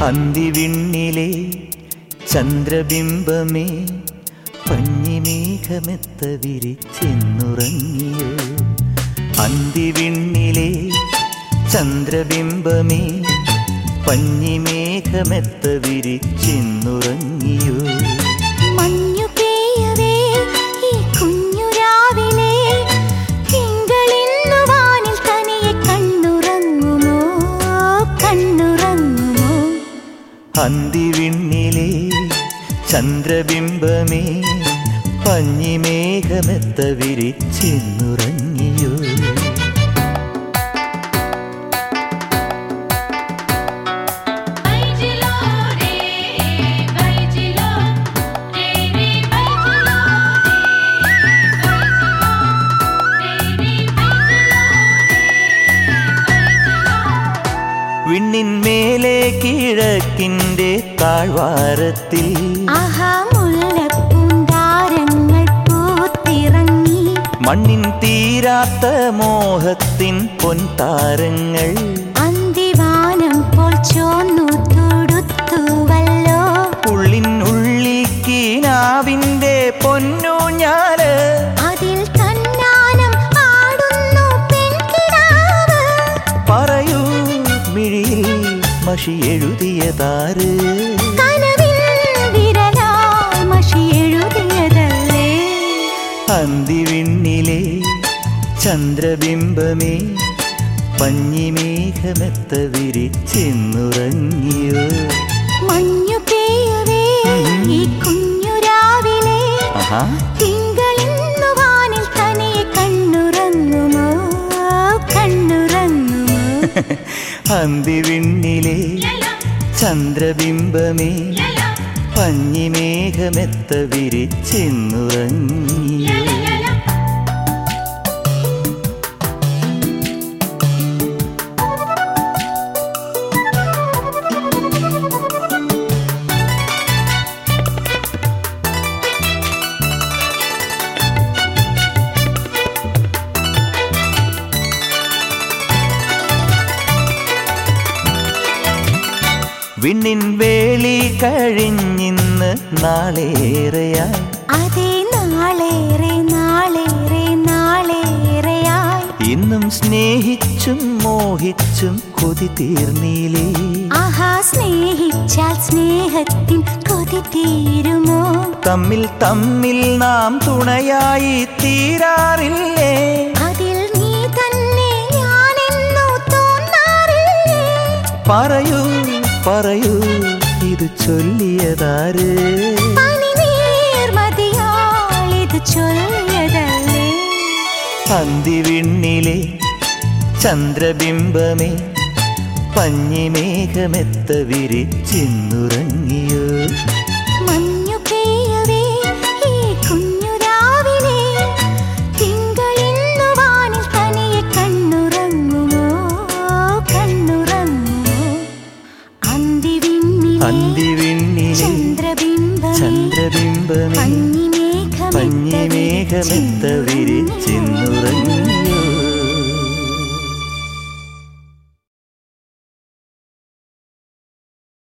അന്തിവിണ്ണിലെ ചന്ദ്രബിംബമേ പഞ്ഞിമേഘമെത്ത വിരിച്ചെന്നുറങ്ങിയോ അന്തിവിണ്ണിലെ ചന്ദ്രബിംബമേ പഞ്ഞിമേഘമെത്ത വിരിച്ചെന്നുറങ്ങിയോ മഞ്ഞു പെയ്യവേ ഈ കുഞ്ഞു രാവിലെ തിങ്കളിന്നു വാനിൽ തനിയെ കണ്ണുറങ്ങുമോ കണ്ണുറങ്ങുമോ അന്തിവിണ്ണിലെ ചന്ദ്രബിംബമേ പഞ്ഞിമേഘമെത്ത വിരിച്ചെന്നുറങ്ങിയോ ബൈജിലോ രേ ബൈജിലോ രേ രേ ബൈജിലോ രേ രേ ബൈജിലോ വിണ്ണിന്മേലെ കിഴക്കിൻ്റെ താഴ്വാരത്തിൽ ആഹാ മുല്ലപ്പൂന്താരങ്ങൾ പൂത്തിറങ്ങി മണ്ണിൻ തീരാത്ത മോഹത്തിൻ പൊൻതാരങ്ങൾ അന്തിവാനം പോൽ ചോന്നു തൊടുത്തുവല്ലോ ഉള്ളിൻ ഉള്ളിൽ കീനാവിൻ്റെ പൊന്നൂഞ്ഞാല് അതിൽ തന്നാനം ആടുന്നു പെൺകിടാവ് പറയൂ മിഴിയിൽ മഷി എഴുതിയതാര് കനവിൽ വിരലാൽ മഷി എഴുതിയതല്ലേ അന്തിവിണ്ണിലെ ചന്ദ്രബിംബമേ പഞ്ഞിമേഘമെത്ത വിരിച്ചെന്നുറങ്ങിയോ മഞ്ഞു പെയ്യവേ ഈ കുഞ്ഞു രാവിലെ ആഹാ തിങ്കളിന്നു വാനിൽ തനിയെ കണ്ണുറങ്ങുമോ കണ്ണുറങ്ങുമോ അന്തിവിണ്ണിലെ ചന്ദ്രബിംബമേ പഞ്ഞിമേഘമെത്ത വിരിച്ചെന്നുറങ്ങിയോ വിണ്ണിൻ വേളി കഴിഞ്ഞിന്ന് നാളേറെയായി അതേ നാളേറെ നാളേറെ നാളേറെയായി ഇന്നും സ്നേഹിച്ചും മോഹിച്ചും കൊതി തീർന്നീലേ ആഹാ സ്നേഹിച്ചാൽ സ്നേഹത്തിൻ കൊതി തീരുമോ തമ്മിൽ തമ്മിൽ നാം തുണയായി തീരാറില്ലേ അതിൽ നീ തന്നെ ഞാനെന്നു തോന്നാറില്ലേ പറയൂ പറയൂ ഇത് ചൊല്ലിയതാര് പനിനീർമതിയാൽ ഇത് ചൊല്ലിയതല്ലേ അന്തിവിണ്ണിലെ ചന്ദ്രബിംബമേ പഞ്ഞിമേഘമെത്ത വിരിച്ചിന്നുറങ്ങിയോ മഞ്ഞു പെയ്യവേ ഈ കുഞ്ഞു രാവിലെ തിങ്കളിന്നു വാനിൽ തനിയെ കണ്ണുറങ്ങുമോ കണ്ണുറങ്ങുമോ അന്തിവിണ്ണിലെ അന്തിവിണ്ണിലെ ചന്ദ്രബിംബമേ ചന്ദ്രബിംബമേ പഞ്ഞിമേഘമെത്ത പഞ്ഞിമേഘമെത്ത വിരിച്ചിന്നുറങ്ങി